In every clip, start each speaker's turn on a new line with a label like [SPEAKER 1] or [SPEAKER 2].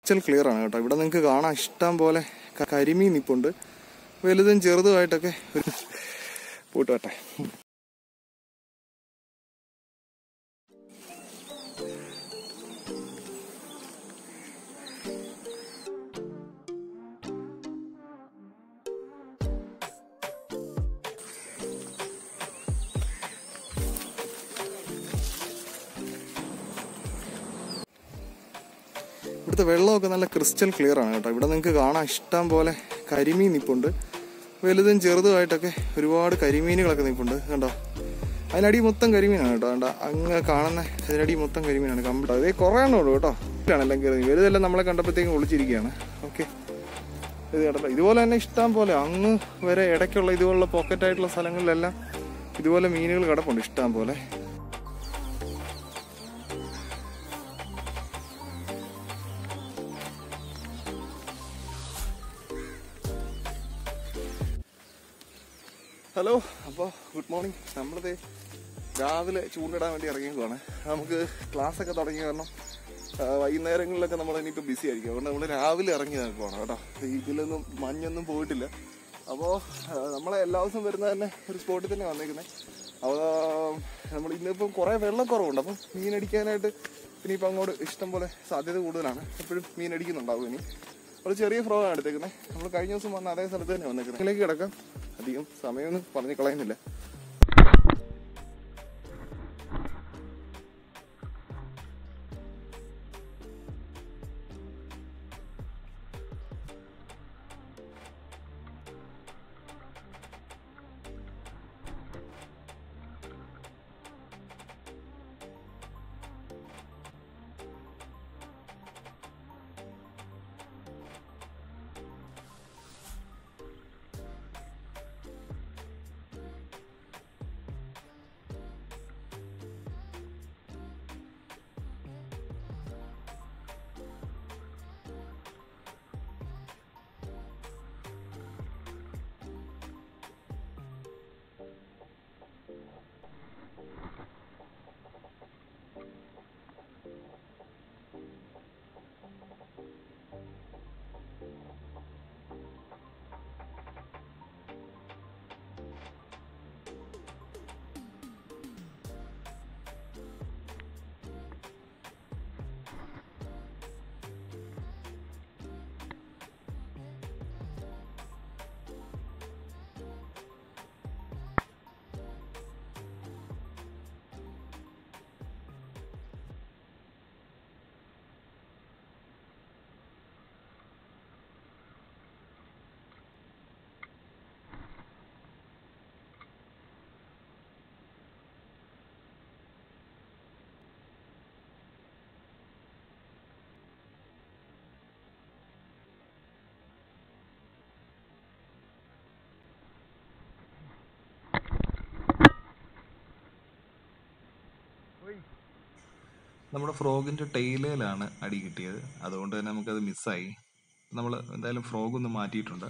[SPEAKER 1] crystal clear ആണ് കേട്ടോ ഇവിടെ നിങ്ങൾക്ക് കാണാം ഇഷ്ടം പോലെ ക- കരിമീൻ നിപ്പുണ്ട് വലുതും ചെറുതുമായിട്ടൊക്കെ ഒരു പോട്ട് വട്ടെ ഇവിടുത്തെ വെള്ളമൊക്കെ നല്ല ക്രിസ്റ്റൽ ക്ലിയർ ആണ് കേട്ടോ ഇവിടെ നിങ്ങൾക്ക് കാണാം ഇഷ്ടം പോലെ കരിമീൻ നിപ്പുണ്ട് വലുതും ചെറുതുമായിട്ടൊക്കെ ഒരുപാട് കരിമീനുകളൊക്കെ നിപ്പുണ്ട് കണ്ടോ അതിനടി മൊത്തം കരിമീനാണ് കേട്ടോ കണ്ടോ അങ്ങ് കാണുന്ന അതിനടി മൊത്തം കരിമീനാണ് കമ്പ്യൂട്ടർ അതേ കുറേ എണ്ണം ഉള്ളൂ കേട്ടോ ഇതാണെല്ലാം കയറി വലുതെല്ലാം നമ്മളെ കണ്ടപ്പോഴത്തേക്കും ഒളിച്ചിരിക്കുകയാണ് ഓക്കെ ഇത് കേട്ടല്ലോ ഇതുപോലെ തന്നെ ഇഷ്ടം പോലെ അങ്ങ് വരെ ഇടയ്ക്കുള്ള ഇതുപോലുള്ള പോക്കറ്റ് ആയിട്ടുള്ള സ്ഥലങ്ങളിലെല്ലാം ഇതുപോലെ മീനുകൾ കിടപ്പുണ്ട് ഇഷ്ടം പോലെ ഹലോ അപ്പോൾ ഗുഡ് മോർണിംഗ് നമ്മളിത് രാവിലെ ചൂണ്ടിടാൻ വേണ്ടി ഇറങ്ങിയതാണ് നമുക്ക് ക്ലാസ് ഒക്കെ തുടങ്ങിയ കാരണം ആ, വൈകുന്നേരങ്ങളിലൊക്കെ നമ്മൾ ഇനിയിപ്പോൾ ബിസി ആയിരിക്കും അതുകൊണ്ട് നമ്മൾ രാവിലെ ഇറങ്ങി നിൽക്കുവാണ് കേട്ടോ ഇതിലൊന്നും മഞ്ഞൊന്നും പോയിട്ടില്ല അപ്പോൾ നമ്മളെ എല്ലാ ദിവസവും വരുന്ന തന്നെ ഒരു സ്പോട്ടിൽ തന്നെ വന്നേക്കുന്നത് അപ്പോൾ നമ്മൾ ഇന്നിപ്പം കുറേ വെള്ളക്കുറവുണ്ട് അപ്പം മീനടിക്കാനായിട്ട് ഇനിയിപ്പോൾ അങ്ങോട്ട് ഇഷ്ടം പോലെ സാധ്യത കൂടുതലാണ് എപ്പോഴും മീൻ അടിക്കുന്നുണ്ടാവും ഇനി ഒരു ചെറിയ ഫ്രോ ആണ് എടുത്തേക്കുന്നത് നമ്മൾ കഴിഞ്ഞ ദിവസം വന്ന അതേ സ്ഥലത്ത് തന്നെ വന്നേക്കുന്നത് ഇതിലേക്ക് കിടക്കാം അധികം സമയമൊന്നും പറഞ്ഞു കളയുന്നില്ല
[SPEAKER 2] നമ്മുടെ ഫ്രോഗിന്റെ ടെയിലേലാണ് അടി കിട്ടിയത് അതുകൊണ്ട് തന്നെ നമുക്കത് മിസ്സായി നമ്മൾ എന്തായാലും ഫ്രോഗ് ഒന്ന് മാറ്റിയിട്ടുണ്ട്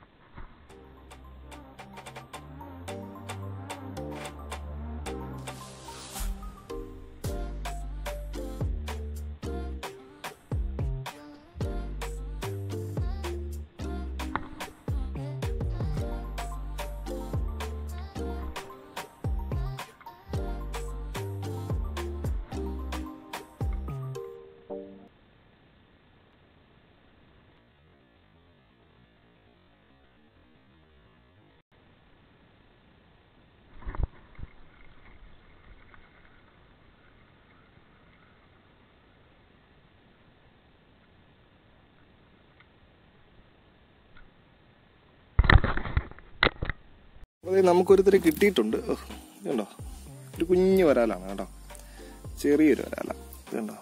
[SPEAKER 1] അപ്പോൾ ദേ നമുക്കൊരുത്തരെ കിട്ടിയിട്ടുണ്ട് ഓ, ഇത് കണ്ടോ ഒരു കുഞ്ഞു വരാലാണ് കേട്ടോ ചെറിയൊരു വരാല ഇത് കണ്ടോ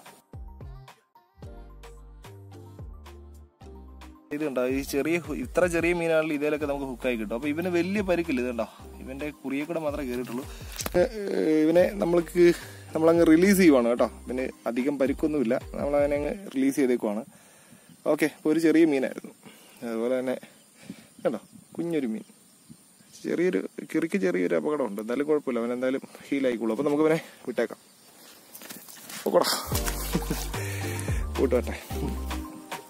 [SPEAKER 1] ഇത് കണ്ടോ ഈ ചെറിയ ഹു- ഇത്ര ചെറിയ മീനാണെങ്കിൽ ഇതിലൊക്കെ നമുക്ക് ഹുക്കായി കിട്ടും അപ്പോൾ ഇവന് വലിയ പരിക്കില്ല ഇത് കണ്ടോ ഇവന്റെ കുറിയെ കൂടെ മാത്രമേ കയറിയിട്ടുള്ളൂ ഏ, ഏ, ഇവനെ നമ്മൾക്ക് നമ്മളങ്ങ് റിലീസ് ചെയ്യുവാണ് കേട്ടോ പിന്നെ അധികം പരിക്കൊന്നുമില്ല നമ്മളതിനെ അങ്ങ് റിലീസ് ചെയ്തേക്കുവാണ് ഓക്കെ ഇപ്പോൾ ഒരു ചെറിയ മീനായിരുന്നു അതുപോലെ തന്നെ കണ്ടോ കുഞ്ഞൊരു മീൻ ചെറിയൊരു കിറിക്ക് ചെറിയൊരു അപകടമുണ്ട് എന്തായാലും കുഴപ്പമില്ല അവൻ എന്തായാലും ഹീലായിക്കോളൂ അപ്പൊ നമുക്ക് ഇവനെ വിട്ടേക്കാം പോക്കോടാ കൂട്ടുവട്ടെ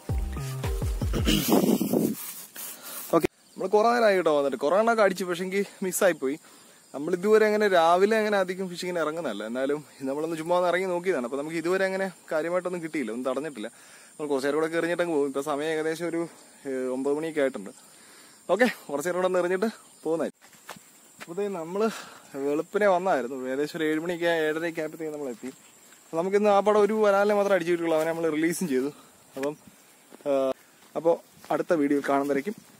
[SPEAKER 1] ഓക്കെ നമ്മൾ കുറേ നേരമായി കേട്ടോ വന്നിട്ട് കുറേ എണ്ണമൊക്കെ അടിച്ചു പക്ഷെങ്കിൽ മിസ്സായിപ്പോയി നമ്മൾ ഇതുവരെ അങ്ങനെ രാവിലെ അങ്ങനെ അധികം ഫിഷിങ്ങിന് ഇറങ്ങുന്നതല്ല എന്നാലും നമ്മളൊന്ന് ചുമ്മാ ഒന്ന് ഇറങ്ങി നോക്കിയതാണ് അപ്പോൾ നമുക്ക് ഇതുവരെ അങ്ങനെ കാര്യമായിട്ടൊന്നും കിട്ടിയില്ല ഒന്നും തടഞ്ഞിട്ടില്ല നമ്മൾ കുറച്ച് നേരം കൂടെ എറിഞ്ഞിട്ടങ്ങ് പോകും ഇപ്പോൾ സമയം ഏകദേശം ഒരു ഏഹ്, ഒമ്പത് മണിയൊക്കെ ആയിട്ടുണ്ട് ഓക്കെ കുറച്ച് നേരം കൂടെ ഒന്ന് എറിഞ്ഞിട്ട് പോകുന്നതായിരിക്കും അപ്പോൾ നമ്മൾ വെളുപ്പിനെ വന്നായിരുന്നു ഏകദേശം ഒരു ഏഴ് മണിക്ക് ഏഴരയ്ക്ക് ആയപ്പോഴത്തേക്ക് നമ്മൾ എത്തി അപ്പോൾ നമുക്കിന്ന് ആ പടം ഒരു വരാലിനെ മാത്രം അടിച്ചു കിട്ടുള്ളൂ അവനെ നമ്മൾ റിലീസും ചെയ്തു അപ്പം അപ്പോൾ അടുത്ത വീഡിയോ കാണുന്നവരേക്കും